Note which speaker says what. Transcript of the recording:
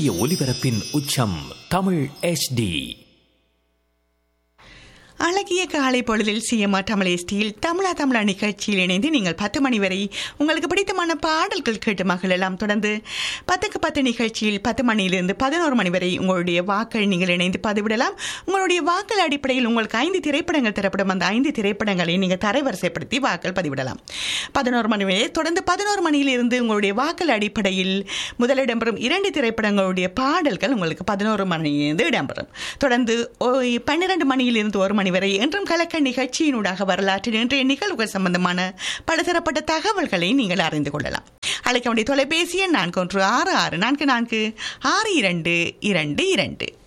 Speaker 1: சூரிய ஒளிபரப்பின் உச்சம் தமிழ் HD
Speaker 2: அழகிய காலை பொழுதில் சிஎம்ஆ தமிழ் எஸ்டியில் தமிழா தமிழா நிகழ்ச்சியில் இணைந்து நீங்கள் பத்து மணி வரை உங்களுக்கு பிடித்தமான பாடல்கள் கேட்டு மகளெல்லாம் தொடர்ந்து பத்துக்கு பத்து நிகழ்ச்சியில் பத்து மணியிலிருந்து பதினோரு மணி வரை உங்களுடைய வாக்கள் நீங்கள் இணைந்து பதிவிடலாம் உங்களுடைய வாக்கள் அடிப்படையில் உங்களுக்கு ஐந்து திரைப்படங்கள் தரப்படும் அந்த ஐந்து திரைப்படங்களை நீங்கள் தரைவரிசைப்படுத்தி வாக்கள் பதிவிடலாம் பதினோரு மணி வரை தொடர்ந்து பதினோரு மணியிலிருந்து உங்களுடைய வாக்கள் அடிப்படையில் முதல் இடம்பெறும் இரண்டு திரைப்படங்களுடைய பாடல்கள் உங்களுக்கு பதினோரு மணியிலிருந்து இடம்பெறும் தொடர்ந்து ஓ- பன்னிரண்டு மணியிலிருந்து ஒரு மணி வரை என்றும் கலக்க நிகழ்ச்சியினூடாக வரலாற்றில் இன்றைய நிகழ்வுகள் சம்பந்தமான பலதரப்பட்ட தகவல்களை நீங்கள் அறிந்து கொள்ளலாம் அழைக்க வேண்டிய தொலைபேசி எண் நான்கு ஒன்று ஆறு ஆறு நான்கு நான்கு ஆறு இரண்டு இரண்டு இரண்டு